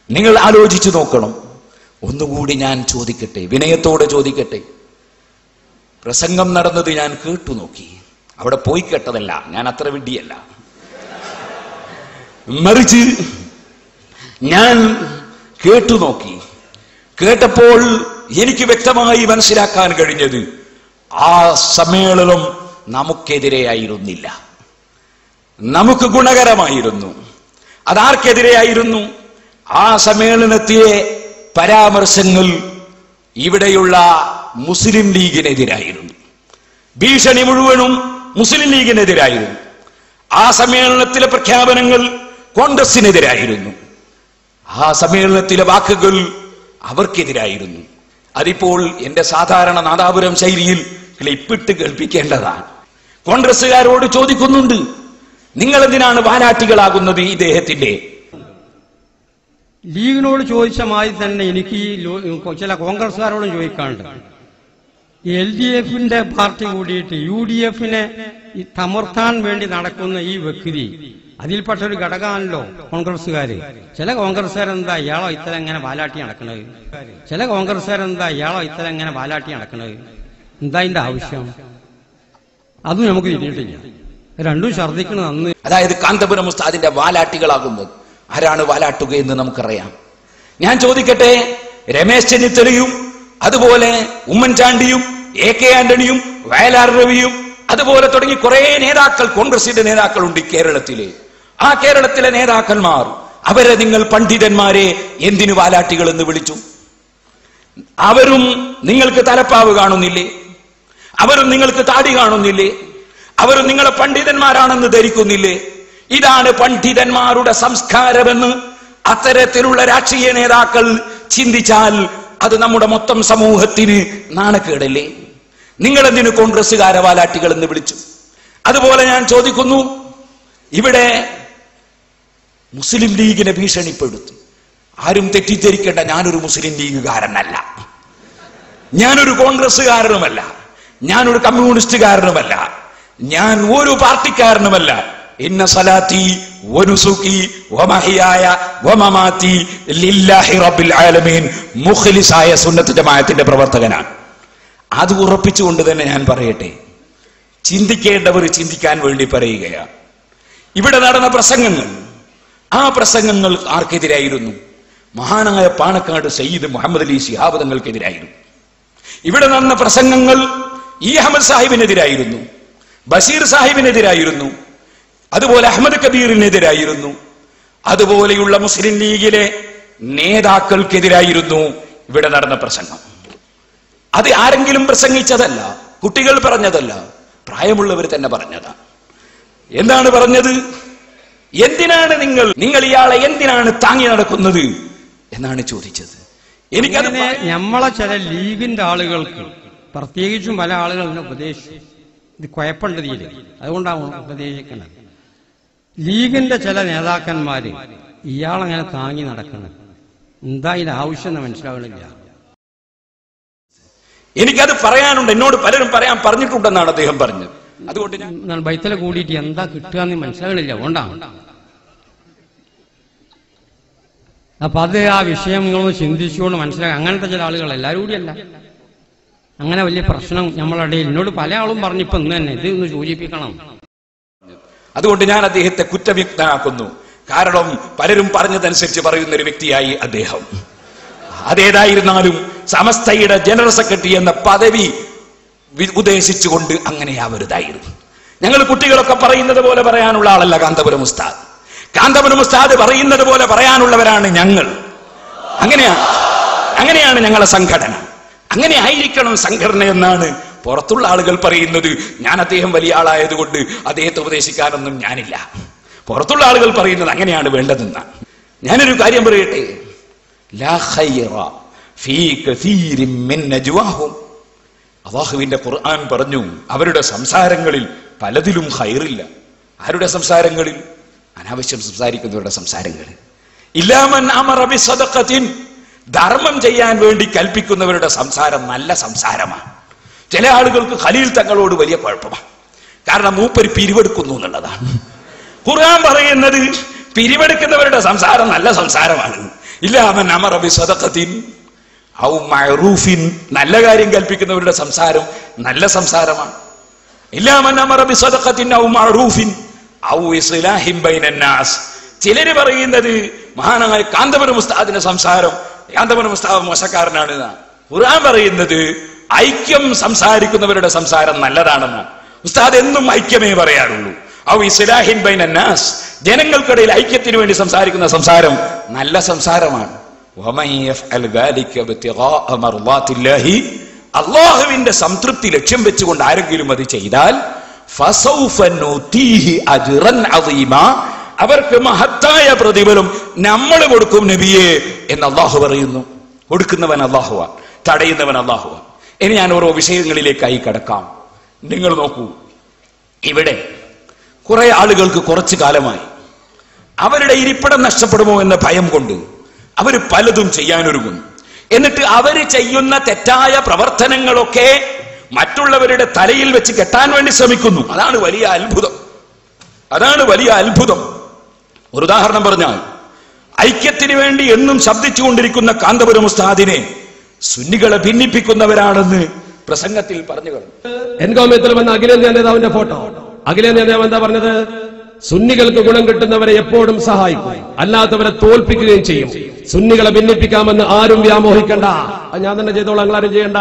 നിങ്ങൾ ആലോചിച്ചു നോക്കണം ഒന്നുകൂടി ഞാൻ ചോദിക്കട്ടെ വിനയത്തോടെ ചോദിക്കട്ടെ പ്രസംഗം നടന്നത് ഞാൻ കേട്ടു നോക്കി അവിടെ പോയി കേട്ടതല്ല ഞാൻ അത്ര വിഡ്ഢിയല്ല മറിച്ച് ഞാൻ കേട്ടു നോക്കി കേട്ടപ്പോൾ എനിക്ക് വ്യക്തമായി മനസ്സിലാക്കാൻ കഴിഞ്ഞത് ആ സമ്മേളനം നമുക്കെതിരെയായിരുന്നില്ല നമുക്ക് ഗുണകരമായിരുന്നു അതാർക്കെതിരെയായിരുന്നു ആ സമ്മേളനത്തിലെ പരാമർശങ്ങൾ ഇവിടെയുള്ള മുസ്ലിം ലീഗിനെതിരായിരുന്നു ഭീഷണി മുഴുവനും മുസ്ലിം ലീഗിനെതിരായിരുന്നു ആ സമ്മേളനത്തിലെ പ്രഖ്യാപനങ്ങൾ കോൺഗ്രസിനെതിരായിരുന്നു ആ സമ്മേളനത്തിലെ വാക്കുകൾ അവർക്കെതിരായിരുന്നു അതിപ്പോൾ എന്റെ സാധാരണ നാദാപുരം ശൈലിയിൽ ക്ലിപ്പിട്ട് കേൾപ്പിക്കേണ്ടതാണ് കോൺഗ്രസുകാരോട് ചോദിക്കുന്നുണ്ട് നിങ്ങൾ എന്തിനാണ് വാനാട്ടികളാകുന്നത് ഈ ദേഹത്തിന്റെ ലീഗിനോട് ചോദിച്ച മാതിരി തന്നെ എനിക്ക് ഈ ലോ- ചില കോൺഗ്രസ്സുകാരോടും ചോദിക്കാനുണ്ട് എൽ ഡി എഫിന്റെ പാർട്ടി കൂടിയിട്ട് യു ഡി എഫിനെ തമർത്താൻ വേണ്ടി നടക്കുന്ന ഈ വ്യക്തി അതിൽപ്പെട്ട ഒരു ഘടകമാണല്ലോ കോൺഗ്രസ്സുകാര് ചില കോൺഗ്രസ്സുകാരെന്താ ഇയാളോ ഇത്തരം എങ്ങനെ വാലാട്ടി നടക്കണത് ചില കോൺഗ്രസ്സുകാരെന്താ ഇയാളോ ഇത്തരം എങ്ങനെ വാലാട്ടി നടക്കണത് എന്താ ഇതിന്റെ ആവശ്യം അതും നമുക്ക് തിരിഞ്ഞിട്ടില്ല രണ്ടും ഛർദ്ദിക്കണത് അന്ന് അതായത് കാന്തപുരം ഉസ്താദിന്റെ വാലാട്ടികളാകുന്നത് ആരാണ് വാലാട്ടുക എന്ന് നമുക്കറിയാം ഞാൻ ചോദിക്കട്ടെ രമേശ് ചെന്നിത്തലയും അതുപോലെ ഉമ്മൻചാണ്ടിയും എ കെ ആന്റണിയും വയലാർ രവിയും അതുപോലെ തുടങ്ങി കുറെ നേതാക്കൾ കോൺഗ്രസിന്റെ നേതാക്കളുണ്ട് ഈ കേരളത്തില് ആ കേരളത്തിലെ നേതാക്കന്മാർ അവരെ നിങ്ങൾ പണ്ഡിതന്മാരെ എന്തിനു വാലാട്ടികൾ എന്ന് വിളിച്ചു അവരും നിങ്ങൾക്ക് തലപ്പാവ് കാണുന്നില്ലേ അവരും നിങ്ങൾക്ക് താടി കാണുന്നില്ലേ അവരും നിങ്ങളെ പണ്ഡിതന്മാരാണെന്ന് ധരിക്കുന്നില്ലേ ഇതാണ് പണ്ഡിതന്മാരുടെ സംസ്കാരമെന്ന് അത്തരത്തിലുള്ള രാഷ്ട്രീയ നേതാക്കൾ ചിന്തിച്ചാൽ അത് നമ്മുടെ മൊത്തം സമൂഹത്തിന് നാണക്കേടല്ലേ നിങ്ങൾ എന്തിനു കോൺഗ്രസ്സുകാരെ വാലാട്ടികൾ എന്ന് വിളിച്ചു അതുപോലെ ഞാൻ ചോദിക്കുന്നു ഇവിടെ മുസ്ലിം ലീഗിനെ ഭീഷണിപ്പെടുത്തി ആരും തെറ്റിദ്ധരിക്കേണ്ട ഞാനൊരു മുസ്ലിം ലീഗുകാരനല്ല ഞാനൊരു കോൺഗ്രസ്സുകാരനുമല്ല ഞാനൊരു കമ്മ്യൂണിസ്റ്റുകാരനുമല്ല ഞാൻ ഒരു പാർട്ടിക്കാരനുമല്ല ഇന്ന സലാത്തി വനുസുക്കി വമഹിയായ വമമാത്തി ലില്ലാഹി റബ്ബിൽ ആലമീൻ മുഖ്ലിസായ സുന്നത്ത് ജമാഅത്തിന്റെ പ്രവർത്തകനാണ് അത് ഉറപ്പിച്ചുകൊണ്ട് തന്നെ ഞാൻ പറയട്ടെ ചിന്തിക്കേണ്ടവർ ചിന്തിക്കാൻ വേണ്ടി പറയുകയാണ് ഇവിടെ നടന്ന പ്രസംഗങ്ങൾ ആ പ്രസംഗങ്ങൾ ആർക്കെതിരായിരുന്നു മഹാനായ പാണക്കാട് സയ്യിദ് മുഹമ്മദ് അലി ശിഹാബ് തങ്ങൾക്കെതിരായിരുന്നു ഇവിടെ നടന്ന പ്രസംഗങ്ങൾ ഇ അഹമ്മദ് സാഹിബിനെതിരായിരുന്നു ബഷീർ സാഹിബിനെതിരായിരുന്നു അതുപോലെ അഹമ്മദ് കബീറിനെതിരായിരുന്നു അതുപോലെയുള്ള മുസ്ലിം ലീഗിലെ നേതാക്കൾക്കെതിരായിരുന്നു ഇവിടെ നടന്ന പ്രസംഗം അത് ആരെങ്കിലും പ്രസംഗിച്ചതല്ല കുട്ടികൾ പറഞ്ഞതല്ല പ്രായമുള്ളവർ തന്നെ പറഞ്ഞതാണ് എന്താണ് പറഞ്ഞത് എന്തിനാണ് നിങ്ങൾ നിങ്ങൾ ഇയാളെ എന്തിനാണ് താങ്ങി നടക്കുന്നത് എന്നാണ് ചോദിച്ചത് എനിക്കത് ഇങ്ങനെ നമ്മളെ ചില ലീഗിന്റെ ആളുകൾക്ക് പ്രത്യേകിച്ചും പല ആളുകൾ എന്നെ ഉപദേശിച്ചു ഇത് കുഴപ്പമുണ്ട് തീരെ അതുകൊണ്ടാണ് ഉപദേശിക്കുന്നത് ലീഗിന്റെ ചില നേതാക്കന്മാര് ഇയാളങ്ങനെ താങ്ങി നടക്കുന്നത് എന്താ ഇതിന്റെ ആവശ്യം എന്ന് മനസ്സിലാവണില്ല എനിക്കത് പറയാനുണ്ട് എന്നോട് പലരും പറയാൻ പറഞ്ഞിട്ടുണ്ടെന്നാണ് അദ്ദേഹം പറഞ്ഞത് അതുകൊണ്ട് ഞാൻ എന്നാൽ ബൈത്തല കൂടിയിട്ട് എന്താ കിട്ടുക എന്ന് മനസ്സിലാകണില്ല അതുകൊണ്ടാണ് അപ്പൊ അത് ആ വിഷയം നിങ്ങളൊന്ന് ചിന്തിച്ചുകൊണ്ട് മനസ്സിലാക്കുക അങ്ങനത്തെ ചില ആളുകൾ എല്ലാവരും കൂടിയല്ല അങ്ങനെ വലിയ പ്രശ്നം നമ്മളുടെ ഇടയിൽ എന്നോട് പല ആളും പറഞ്ഞു ഇപ്പൊ ഇന്ന് തന്നെ ഇത് ഒന്ന് സൂചിപ്പിക്കണം അതുകൊണ്ട് ഞാൻ അദ്ദേഹത്തെ കുറ്റവിക്തനാക്കുന്നു കാരണം പലരും പറഞ്ഞതനുസരിച്ച് പറയുന്ന ഒരു വ്യക്തിയായി അദ്ദേഹം അതേതായിരുന്നാലും സമസ്തയുടെ ജനറൽ സെക്രട്ടറി എന്ന പദവി വി- ഉദ്ദേശിച്ചുകൊണ്ട് അങ്ങനെയാവരുതായിരുന്നു ഞങ്ങൾ കുട്ടികളൊക്കെ പറയുന്നത് പോലെ പറയാനുള്ള ആളല്ല കാന്തപുരം ഉസ്താദ് കാന്തപുരം ഉസ്താദ് പറയുന്നത് പോലെ പറയാനുള്ളവരാണ് ഞങ്ങൾ അങ്ങനെയാണ് അങ്ങനെയാണ് ഞങ്ങളെ സംഘടന അങ്ങനെ ആയിരിക്കണം സംഘടന എന്നാണ് പുറത്തുള്ള ആളുകൾ പറയുന്നത് ഞാൻ അദ്ദേഹം വലിയ ആളായതുകൊണ്ട് അദ്ദേഹത്തെ ഉപദേശിക്കാനൊന്നും ഞാനില്ല പുറത്തുള്ള ആളുകൾ പറയുന്നത് അങ്ങനെയാണ് വേണ്ടതെന്നാണ് ഞാനൊരു കാര്യം പറയട്ടെ ലാ ഖൈറ ഫീ കസീരിൻ മിൻ നജ്വാഹും അള്ളാഹുവിന്റെ ഖുർആൻ പറഞ്ഞു അവരുടെ സംസാരങ്ങളിൽ പലതിലും ഹൈറില്ല ആരുടെ സംസാരങ്ങളിൽ അനാവശ്യം സംസാരിക്കുന്നവരുടെ സംസാരങ്ങളിൽ ഇല്ലാമൻ അമറ ബിസദഖത്തിൻ ധർമ്മം ചെയ്യാൻ വേണ്ടി കൽപ്പിക്കുന്നവരുടെ സംസാരം നല്ല സംസാരമാണ് ചില ആളുകൾക്ക് ഖലീൽ തങ്ങളോട് വലിയ കുഴപ്പമാണ് കാരണം മൂപ്പര് പിരിവെടുക്കുന്നു എന്നുള്ളതാണ് ഖുർആൻ പറയുന്നത് പിരിവെടുക്കുന്നവരുടെ സംസാരം നല്ല സംസാരമാണ് ഇല്ല അവൻ അമറബി സദക്കത്തിൻ ഔ മഅറൂഫിൻ നല്ല കാര്യം കൽപ്പിക്കുന്നവരുടെ സംസാരം നല്ല സംസാരമാണ് ഇല്ല അവൻ അമറബി സദക്കത്തിൻ ഔ മഅറൂഫിൻ ഔ ഇസ്ലാഹിൻ ബൈനൻ നാസ് ചിലര് പറയുന്നത് മഹാനായ കാന്തപുരം ഉസ്താദിന്റെ സംസാരം കാന്തപുരം ഉസ്താദ് മോശക്കാരനാണ് എന്നാണ്. ഖുർആൻ പറയുന്നത് ഐക്യം സംസാരിക്കുന്നവരുടെ സംസാരം നല്ലതാണെന്ന് ഉസ്താദ് എന്നും ഐക്യമേ പറയാറുള്ളൂ ഔ ഇസ്ലാഹിൻ ബൈനൻ നാസ് ജനങ്ങൾക്കിടയിൽ ഐക്യത്തിന് വേണ്ടി സംസാരിക്കുന്ന സംസാരം നല്ല സംസാരമാണ് വമൻ യഫ്അൽ ദാലിക ഇബ്തിഗാഅ മർളാത്തില്ലാഹി അള്ളാഹുവിന്റെ സംതൃപ്തി ലക്ഷ്യം വെച്ചുകൊണ്ട് ആരെങ്കിലും അത് ചെയ്താൽ ഫസൗഫ നൂതീഹി അജ്റൻ അദീമാ അവർക്ക് മഹത്തായ പ്രതിഫലം നമ്മൾ കൊടുക്കും നബിയെ എന്ന് അള്ളാഹു പറയുന്നു കൊടുക്കുന്നവൻ അള്ളാഹുവാൻ തടയുന്നവൻ അള്ളാഹുവാൻ ഇനി ഞാൻ ഓരോ വിഷയങ്ങളിലേക്കായി കടക്കാം നിങ്ങൾ നോക്കൂ ഇവിടെ കുറെ ആളുകൾക്ക് കുറച്ചു കാലമായി അവരുടെ ഇരിപ്പിടം നഷ്ടപ്പെടുമോ എന്ന ഭയം കൊണ്ട് അവർ പലതും ചെയ്യാനൊരുങ്ങുന്നു എന്നിട്ട് അവർ ചെയ്യുന്ന തെറ്റായ പ്രവർത്തനങ്ങളൊക്കെ മറ്റുള്ളവരുടെ തലയിൽ വെച്ച് കെട്ടാൻ വേണ്ടി ശ്രമിക്കുന്നു അതാണ് വലിയ അത്ഭുതം അതാണ് വലിയ അത്ഭുതം ഒരു ഉദാഹരണം പറഞ്ഞാൽ ഐക്യത്തിന് വേണ്ടി എന്നും ശബ്ദിച്ചുകൊണ്ടിരിക്കുന്ന കാന്തപുരം ഉസ്താദിനെ സുന്നികളെ ഭിന്നിപ്പിക്കുന്നവരാണെന്ന് പ്രസംഗത്തിൽ പറഞ്ഞു കഴിഞ്ഞു എൻകോമത്തിൽ വന്ന അഖിലേന്ത്യാ നേതാവിന്റെ ഫോട്ടോ അഖിലേന്ത്യാ നേതാവ് എന്താ പറഞ്ഞത് സുന്നികൾക്ക് ഗുണം കിട്ടുന്നവരെ എപ്പോഴും സഹായിക്കും അല്ലാത്തവരെ തോൽപ്പിക്കുകയും ചെയ്യും സുന്നികളെ ഭിന്നിപ്പിക്കാമെന്ന് ആരും വ്യാമോഹിക്കണ്ട അത് ഞാൻ തന്നെ ചെയ്തോളാം നിങ്ങൾ ആരും ചെയ്യണ്ട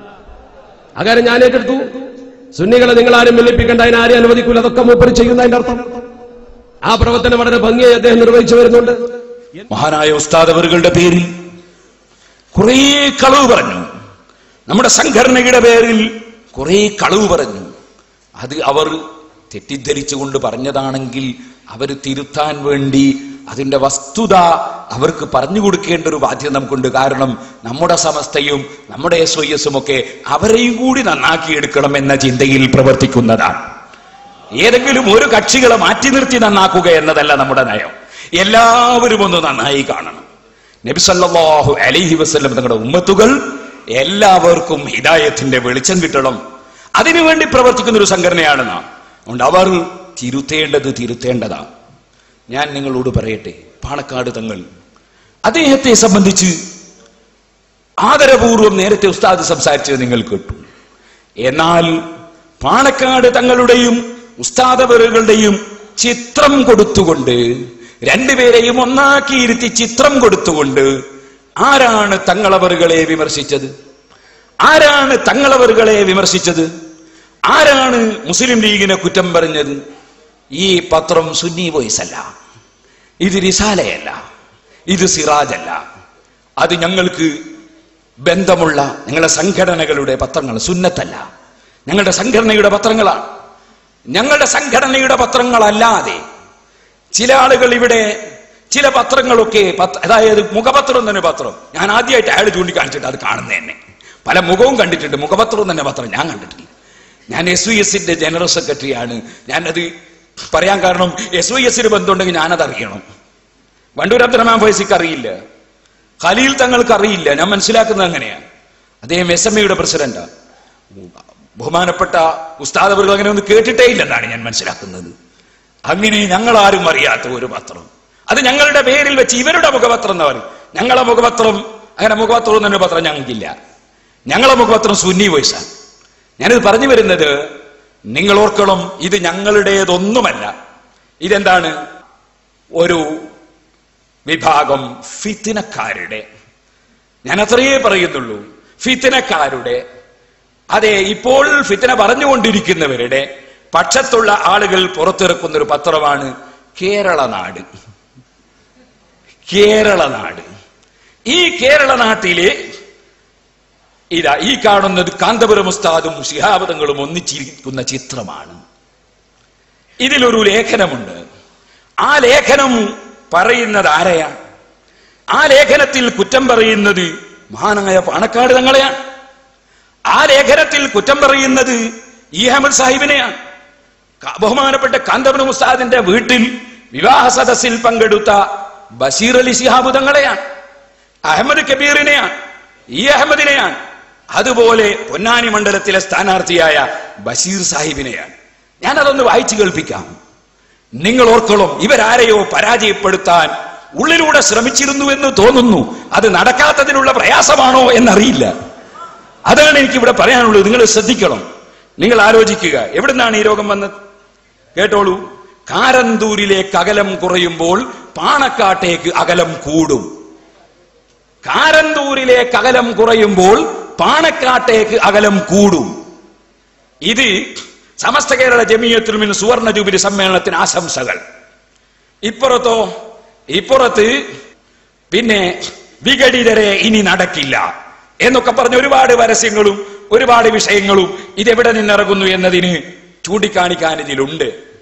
ആ കാര്യം ഞാൻ ഏറ്റെടുത്തു സുന്നികളെ നിങ്ങൾ ആരും ഭിന്നിപ്പിക്കേണ്ട അതിനെ ആരും അനുവദിക്കൂല അതൊക്കെ മൂപ്പർ ചെയ്യുന്നതിന്റെ അർത്ഥം ആ പ്രവർത്തനം വളരെ ഭംഗിയായി അദ്ദേഹം നിർവഹിച്ചു വരുന്നുണ്ട് മഹാനായ ഉസ്താദ് അവറുകളുടെ പേരിൽ കുറേ കളവ് പറഞ്ഞു നമ്മുടെ സംഘടനയുടെ പേരിൽ കുറേ കളവ് പറഞ്ഞു അത് അവർ തെറ്റിദ്ധരിച്ചുകൊണ്ട് പറഞ്ഞതാണെങ്കിൽ അവർ തിരുത്താൻ വേണ്ടി അതിന്റെ വസ്തുത അവർക്ക് പറഞ്ഞു കൊടുക്കേണ്ട ഒരു ബാധ്യത നമുക്കുണ്ട് കാരണം നമ്മുടെ സമസ്തയും നമ്മുടെ എസ് ഒ എസും ഒക്കെ അവരെയും കൂടി നന്നാക്കിയെടുക്കണം എന്ന ചിന്തയിൽ പ്രവർത്തിക്കുന്നതാണ് ഏതെങ്കിലും ഒരു കക്ഷികളെ മാറ്റി നിർത്തി നന്നാക്കുക എന്നതല്ല നമ്മുടെ നയം എല്ലാവരും ഒന്ന് നന്നായി കാണണം നബി സല്ലല്ലാഹു അലൈഹി വസല്ലം തങ്ങളുടെ ഉമ്മത്തുകൾ എല്ലാവർക്കും ഹിദായത്തിന്റെ വെളിച്ചം കിട്ടണം അതിനുവേണ്ടി പ്രവർത്തിക്കുന്ന ഒരു സംഘടനയാണ് നാം അതുകൊണ്ട് അവർ തിരുത്തേണ്ടത് തിരുത്തേണ്ടതാണ് ഞാൻ നിങ്ങളോട് പറയട്ടെ പാണക്കാട് തങ്ങൾ അദ്ദേഹത്തെ സംബന്ധിച്ച് ആദരപൂർവം നേരത്തെ ഉസ്താദ് സംസാരിച്ചത് നിങ്ങൾ കേട്ടു എന്നാൽ പാണക്കാട് തങ്ങളുടെയും ഉസ്താദവറുകളുടെയും ചിത്രം കൊടുത്തുകൊണ്ട് രണ്ടുപേരെയും ഒന്നാക്കി ഇരുത്തി ചിത്രം കൊടുത്തുകൊണ്ട് ആരാണ് തങ്ങളവറുകളെ വിമർശിച്ചത് ആരാണ് തങ്ങളവറുകളെ വിമർശിച്ചത് ആരാണ് മുസ്ലിം ലീഗിനെ കുറ്റം പറഞ്ഞത് ഈ പത്രം സുന്നി വോയിസ് അല്ല ഇത് റിസാലയല്ല ഇത് സിറാജല്ല അത് ഞങ്ങൾക്ക് ബന്ധമുള്ള ഞങ്ങളുടെ സംഘടനകളുടെ പത്രങ്ങൾ സുന്നത്തല്ല ഞങ്ങളുടെ സംഘടനയുടെ പത്രങ്ങളാണ് ഞങ്ങളുടെ സംഘടനയുടെ പത്രങ്ങളല്ലാതെ ചില ആളുകൾ ഇവിടെ ചില പത്രങ്ങളൊക്കെ പത്ര- അതായത് മുഖപത്രം തന്നെ പത്രം ഞാൻ ആദ്യമായിട്ട് അയാൾ ചൂണ്ടിക്കാണിച്ചിട്ട് അത് കാണുന്ന തന്നെ പല മുഖവും കണ്ടിട്ടുണ്ട് മുഖപത്രം തന്നെ പത്രം ഞാൻ കണ്ടിട്ടില്ല ഞാൻ എസ് വി എസിന്റെ ജനറൽ സെക്രട്ടറിയാണ് ഞാനത് പറയാൻ കാരണം എസ് വൈ എസിന് ബന്ധമുണ്ടെങ്കിൽ ഞാനത് അറിയണം വണ്ടൂർ അബ്ദുറഹ്മാൻ ഫൈസിക്ക് അറിയില്ല ഖലീൽ തങ്ങൾക്ക് അറിയില്ല ഞാൻ മനസ്സിലാക്കുന്നത് അങ്ങനെയാണ് അദ്ദേഹം എസ് എം എയുടെ പ്രസിഡന്റാണ് ബഹുമാനപ്പെട്ട ഉസ്താദ് അവർ അങ്ങനെ ഒന്നും കേട്ടിട്ടേ ഇല്ലെന്നാണ് ഞാൻ മനസ്സിലാക്കുന്നത് അങ്ങനെ ഞങ്ങൾ ആരും അറിയാത്ത ഒരു പത്രം അത് ഞങ്ങളുടെ പേരിൽ വെച്ച് ഇവരുടെ മുഖപത്രം എന്ന് പറയും ഞങ്ങളെ മുഖപത്രം അങ്ങനെ മുഖപത്രം എന്നൊരു പത്രം ഞങ്ങൾക്കില്ല ഞങ്ങളെ മുഖപത്രം സുന്നി വോയിസാണ് ഞാനിത് പറഞ്ഞു വരുന്നത് നിങ്ങൾ ഓർക്കണം ഇത് ഞങ്ങളുടേതൊന്നുമല്ല ഇതെന്താണ് ഒരു വിഭാഗം ഫിത്തിനക്കാരുടെ ഞാൻ അത്രയേ പറയുന്നുള്ളൂ ഫിത്തിനക്കാരുടെ അതെ ഇപ്പോൾ ഫിത്തിന പറഞ്ഞുകൊണ്ടിരിക്കുന്നവരുടെ പക്ഷത്തുള്ള ആളുകൾ പുറത്തിറക്കുന്ന ഒരു പത്രമാണ് കേരള നാട് കേരള നാട് ഈ കേരള നാട്ടിലെ ഇതാ ഈ കാണുന്നത് കാന്തപുരം ഉസ്താദും ശിഹാബദങ്ങളും ഒന്നിച്ചിരിക്കുന്ന ചിത്രമാണ് ഇതിലൊരു ലേഖനമുണ്ട് ആ ലേഖനം പറയുന്നത് ആരെയാണ് ആ ലേഖനത്തിൽ കുറ്റം പറയുന്നത് മഹാനായ പാണക്കാട് തങ്ങളെയാണ് ആ ലേഖനത്തിൽ കുറ്റം പറയുന്നത് ഇ അഹമ്മദ് സാഹിബിനെയാണ് ക- ബഹുമാനപ്പെട്ട കാന്തപുരം ഉസ്താദിന്റെ വീട്ടിൽ വിവാഹ സദസ്സിൽ പങ്കെടുത്ത ബഷീർ അലി ശിഹാബ് തങ്ങളെയാണ് അഹമ്മദ് കബീറിനെയാണ് ഇ അഹമ്മദിനെയാണ് അതുപോലെ പൊന്നാനി മണ്ഡലത്തിലെ സ്ഥാനാർത്ഥിയായ ബഷീർ സാഹിബിനെയാണ് ഞാൻ അതൊന്ന് വായിച്ചു കേൾപ്പിക്കാം നിങ്ങൾ ഓർക്കണം ഇവരാരെയോ പരാജയപ്പെടുത്താൻ ഉള്ളിലൂടെ ശ്രമിച്ചിരുന്നു എന്ന് തോന്നുന്നു അത് നടക്കാത്തതിനുള്ള പ്രയാസമാണോ എന്നറിയില്ല അതാണ് എനിക്ക് ഇവിടെ പറയാനുള്ളത് നിങ്ങൾ ശ്രദ്ധിക്കണം നിങ്ങൾ ആലോചിക്കുക എവിടുന്നാണ് ഈ രോഗം വന്നത് കേട്ടോളൂ കാരന്തൂരിലേക്ക് അകലം കുറയുമ്പോൾ പാണക്കാട്ടേക്ക് അകലം കൂടും കാരന്തൂരിലേക്ക് അകലം കുറയുമ്പോൾ പാണക്കാട്ടേക്ക് അകലം കൂടും ഇത് സമസ്ത കേരള ജമീയത്തുൽമിൻ സുവർണ ജൂബിലി സമ്മേളനത്തിന് ആശംസകൾ ഇപ്പുറത്തോ ഇപ്പുറത്ത് പിന്നെ വിഘടിതരെ ഇനി നടക്കില്ല എന്നൊക്കെ പറഞ്ഞ ഒരുപാട് പരസ്യങ്ങളും ഒരുപാട് വിഷയങ്ങളും ഇതെവിടെ നിന്നിറങ്ങുന്നു എന്നതിന് ചൂണ്ടിക്കാണിക്കാൻ ഇതിലുണ്ട്